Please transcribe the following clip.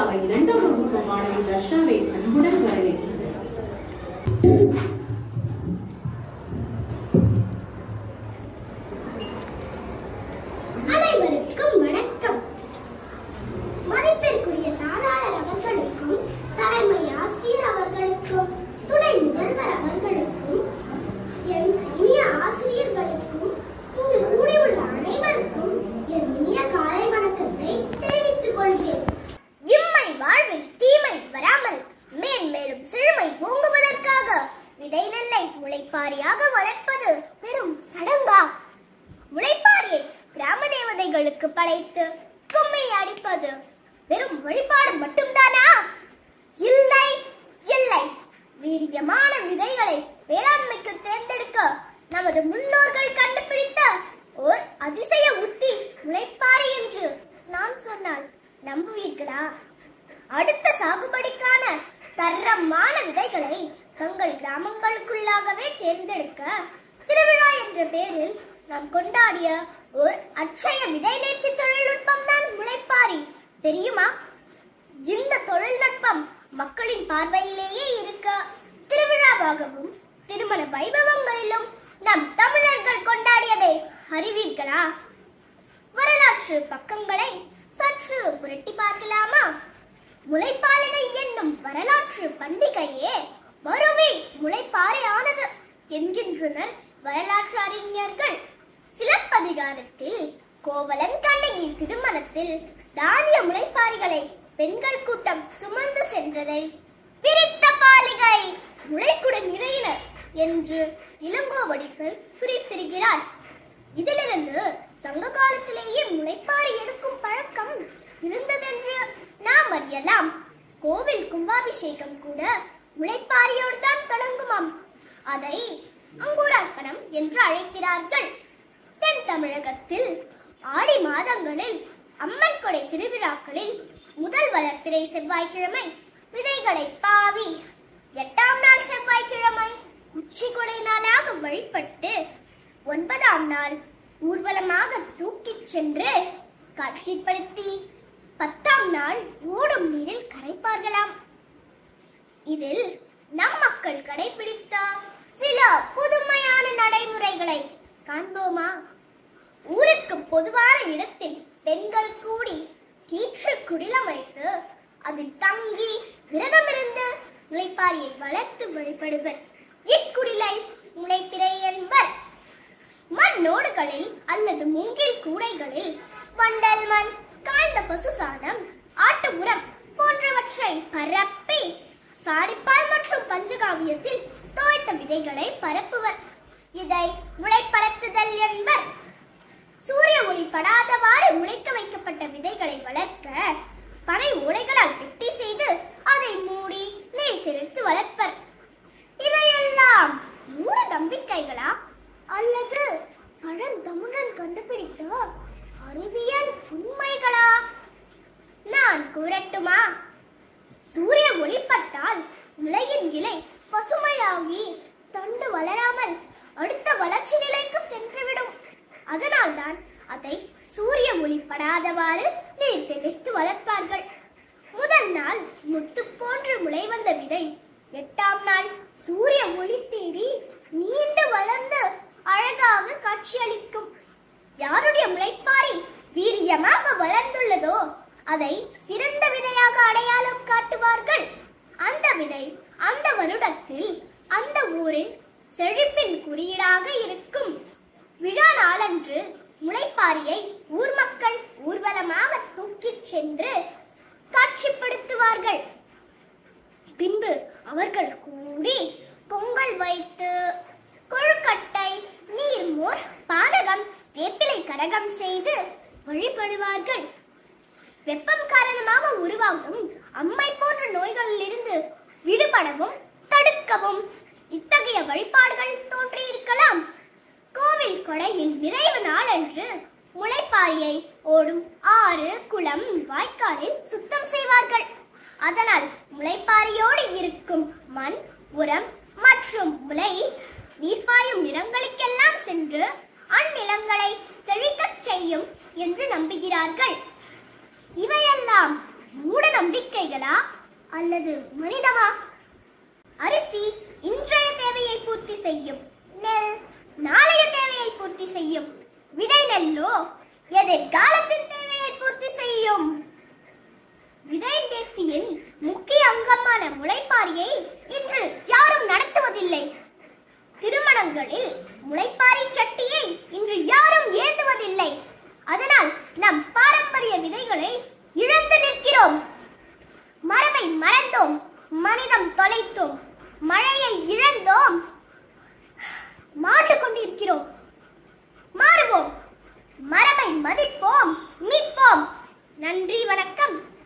சார்பாக இரண்டாம் வகுப்பு மாணவி தர்ஷாவை அன்புடன் வரவேற்கிறது அனைவருக்கும் வணக்கம் மதிப்பிற்குரிய தாளாளர் அவர்களுக்கும் தலைமை ஆசிரியர் அவர்களுக்கும் துணை முதல்வர் அவர்களுக்கும் என் இனிய ஆசிரியர்களுக்கும் இங்கு கூடியுள்ள அனைவருக்கும் என் இனிய காலை வணக்கத்தை தெரிவித்துக் கொள்கிறேன் இம்மை வாழ்வில் தீமை வராமல் மேன்மேலும் செழுமை ஓங்குவதற்காக விதை நெல்லை முளைப்பாரியாக வளர்ப்பது பெரும் சடங்கா முளைப்பாரியை கிராம தேவதைகளுக்கு படைத்து கும்மி அடிப்பது வெறும் வழிபாடு மட்டும்தானா இல்லை இல்லை வீரியமான விதைகளை வேளாண்மைக்கு தேர்ந்தெடுக்க நமது முன்னோர்கள் கண்டுபிடித்த ஓர் அதிசய உத்தி முளைப்பாரி என்று நான் சொன்னால் நம்புவீர்களா அடுத்த சாகுபடிக்கான தரமான விதைகளை தங்கள் கிராமங்களுக்குள்ளாகவே தேர்ந்தெடுக்க திருவிழா என்ற பெயரில் நாம் கொண்டாடிய ஒரு அட்சய விதை நேர்த்தி தொழில்நுட்பம் தான் முளைப்பாரி தெரியுமா இந்த தொழில்நுட்பம் மக்களின் பார்வையிலேயே இருக்க திருவிழாவாகவும் திருமண வைபவங்களிலும் நம் தமிழர்கள் கொண்டாடியதை அறிவீர்களா வரலாற்று பக்கங்களை சற்று புரட்டி பார்க்கலாமா முளைப்பாலிகை என்னும் வரலாற்று பண்டிகையே மறுவி முளைப்பாறை ஆனது என்கின்றனர் வரலாற்று அறிஞர்கள் சிலப்பதிகாரத்தில் கோவலன் கண்ணகி திருமணத்தில் தானிய முளைப்பாரிகளை பெண்கள் கூட்டம் சுமந்து சென்றதை பிரித்த பாலிகை முளைக்குட நிறையினர் என்று இளங்கோவடிகள் குறிப்பிடுகிறார் இதிலிருந்து சங்க காலத்திலேயே முளைப்பாரி எடுக்கும் பழக்கம் இருந்ததென்று நாம் அறியலாம் கோவில் கும்பாபிஷேகம் கூட முளைப்பாரியோடு தான் தொடங்குமாம் அதை அங்குரார்ப்பணம் என்று அழைக்கிறார்கள் தென் தமிழகத்தில் ஆடி மாதங்களில் அம்மன் கொடை திருவிழாக்களில் முதல் வளர்ப்பிறை செவ்வாய்க்கிழமை விதைகளை பாவி எட்டாம் நாள் செவ்வாய்க்கிழமை உச்சி கொடை நாளாக வழிபட்டு ஒன்பதாம் நாள் ஊர்வலமாக தூக்கிச் சென்று காட்சிப்படுத்தி பத்தாம் நாள் ஓடும் நீரில் கரைப்பார்களாம் இதில் நம் மக்கள் கடைபிடித்த சில புதுமையான நடைமுறைகளை காண்போமா ஊருக்கு பொதுவான இடத்தில் பெண்கள் கூடி கீற்று குடிலமைத்து அதில் தங்கி விரதமிருந்து முளைப்பாரியை வளர்த்து வழிபடுவர் இக்குடிலை முளைப்பிறை என்பர் மண்ணோடுகளில் அல்லது மூங்கில் கூடைகளில் வண்டல் மண் காய்ந்த பசு சாணம் ஆட்டு உரம் போன்றவற்றை பரப்பி சாடிப்பால் மற்றும் பஞ்சகாவியத்தில் தோய்த்த விதைகளை பரப்புவர் இதை முளைப்பரத்துதல் என்பர் சூரிய ஒளி படாதவாறு முளைக்க வைக்கப்பட்ட விதைகளை வளர்க்க பனை ஓடைகளால் பெட்டி செய்து அதை மூடி நீர் தெளித்து வளர்ப்பர் இவையெல்லாம் மூட நம்பிக்கைகளா அல்லது பழந்தமிழன் கண்டுபிடித்த அறிவியல் உண்மைகளா நான் கூறட்டுமா சூரிய ஒளிப்பட்டால் முளையின் இலை பசுமையாகி தண்டு வளராமல் அடுத்த வளர்ச்சி நிலைக்கு சென்றுவிடும் அதனால்தான் அதை சூரிய ஒளிப்படாதவாறு நீர் தெளித்து வளர்ப்பார்கள் முதல் நாள் முத்து போன்று முளை வந்த விதை எட்டாம் நாள் சூரிய ஒளி தேடி நீண்டு வளர்ந்து அழகாக காட்சியளிக்கும் யாருடைய முளைப்பாரி வீரியமாக வளர்ந்துள்ளதோ அதை சிறந்த விதையாக அடையாளம் காட்டுவார்கள் அந்த விதை அந்த வருடத்தில் அந்த ஊரின் செழிப்பின் குறியீடாக இருக்கும் விழா நாளன்று முளைப்பாரியை ஊர் மக்கள் ஊர்வலமாக தூக்கிச் சென்று காட்சிப்படுத்துவார்கள் பின்பு அவர்கள் கூடி பொங்கல் வைத்து கொழுக்கட்டை நீர்மோர் பானகம் வேப்பிலை கரகம் செய்து வழிபடுவார்கள் வெப்பம் காரணமாக உருவாகும் அம்மை போன்ற நோய்களிலிருந்து விடுபடவும் தடுக்கவும் இத்தகைய வழிபாடுகள் தோன்றியிருக்கலாம் கோவில் கொடையின் நிறைவு நாளன்று முளைப்பாரியை ஓடும் ஆறு குளம் வாய்க்காலில் சுத்தம் செய்வார்கள் அதனால் முளைப்பாரியோடு இருக்கும் மண் உரம் மற்றும் முளை நீர்ப்பாயும் நிலங்களுக்கெல்லாம் சென்று அந்நிலங்களை செழிக்கச் செய்யும் என்று நம்புகிறார்கள் இவையெல்லாம் மூட நம்பிக்கை மாடா அல்லது மனிதமா அரிசி இன்றைய தேவையை பூர்த்தி செய்யும் நெல் நாளைய தேவையை பூர்த்தி செய்யும் விதை நெல்லோ எதிர்காலத்தின் தேவையை பூர்த்தி செய்யும் விதை நேர்த்தியின் முக்கிய அங்கமான முளைப்பாரியை இன்று யாரும் நடத்துவதில்லை திருமணங்களில் முளைப்பாரி சட்டியை இன்று யாரும் ஏந்துவதில்லை அதனால் நம் பாரம்பரிய விதைகளை இழந்து நிற்கிறோம் மரபை மறந்தோம் மனிதம் தொலைத்தோம் மழையை இழந்தோம் மாண்டு கொண்டிருக்கிறோம் மாறுவோம் மரபை மதிப்போம் மீட்போம் நன்றி வணக்கம்